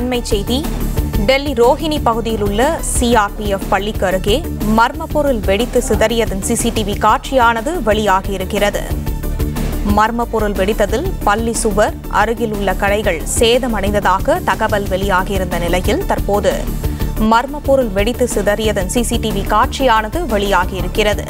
அண்மை செய்தி டெல்லி ரோஹிணி பகுதியில் உள்ள சிஆர்பிஎஃப் பள்ளிக்கு அருகே மர்ம பொருள் வெடித்து சிதறியதன் சிசிடிவி காட்சியானது வெளியாகியிருக்கிறது மர்ம பொருள் வெடித்ததில் பள்ளி சுவர் அருகில் உள்ள கடைகள் சேதமடைந்ததாக தகவல் வெளியாகியிருந்த நிலையில் தற்போது மர்ம பொருள் வெடித்து சிதறியதன் சிசிடிவி காட்சியானது வெளியாகியிருக்கிறது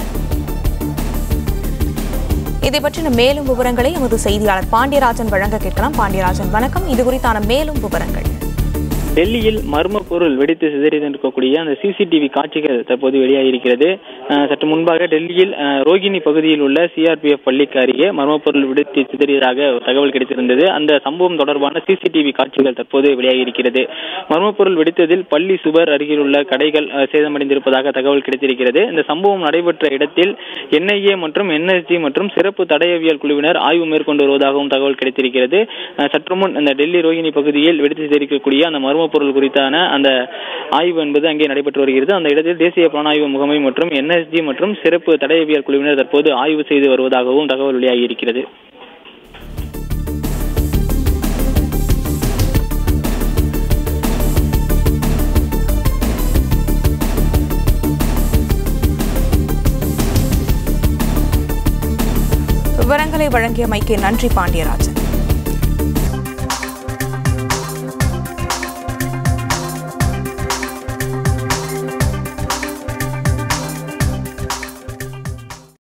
இதை பற்றின மேலும் விவரங்களை எமது செய்தியாளர் பாண்டியராஜன் வழங்க கேட்கலாம் பாண்டியராஜன் வணக்கம் இது குறித்தான மேலும் விவரங்கள் டெல்லியில் மர்ம பொருள் வெடித்து சிதறியிருக்கக்கூடிய அந்த சிசிடிவி காட்சிகள் தற்போது வெளியாகியிருக்கிறது அஹ், சற்று முன்பாக டெல்லியில் அஹ், ரோகிணி பகுதியில் உள்ள சிஆர்பிஎஃப் பள்ளிக்கு அருகே மர்ம பொருள் வெடித்து சிதறியதாக தகவல் கிடைத்திருந்தது அந்த சம்பவம் தொடர்பான சிசிடிவி காட்சிகள் தற்போது வெளியாகியிருக்கிறது மர்ம பொருள் வெடித்ததில் பள்ளி சுவர் அருகில் உள்ள கடைகள் அஹ், சேதமடைந்திருப்பதாக தகவல் கிடைத்திருக்கிறது இந்த சம்பவம் நடைபெற்ற இடத்தில் என்ஐஏ மற்றும் என்எஸ்ஜி மற்றும் சிறப்பு தடயவியல் குழுவினர் ஆய்வு மேற்கொண்டு வருவதாகவும் தகவல் கிடைத்திருக்கிறது அஹ், சற்று முன் இந்த டெல்லி ரோஹிணி பகுதியில் வெடித்து சிதறிக்கக்கூடிய அந்த மர்ம பொருள் குறித்தான அந்த ஆய்வு என்பது அங்கே நடைபெற்று வருகிறது அந்த இடத்தில் தேசிய புலனாய்வு முகமை மற்றும் என்எஸ்ஜி மற்றும் சிறப்பு தடயவியல் குழுவினர் தற்போது ஆய்வு செய்து வருவதாகவும் தகவல் வெளியாகியிருக்கிறது விவரங்களை வழங்கியமைக்கு நன்றி பாண்டியராஜன்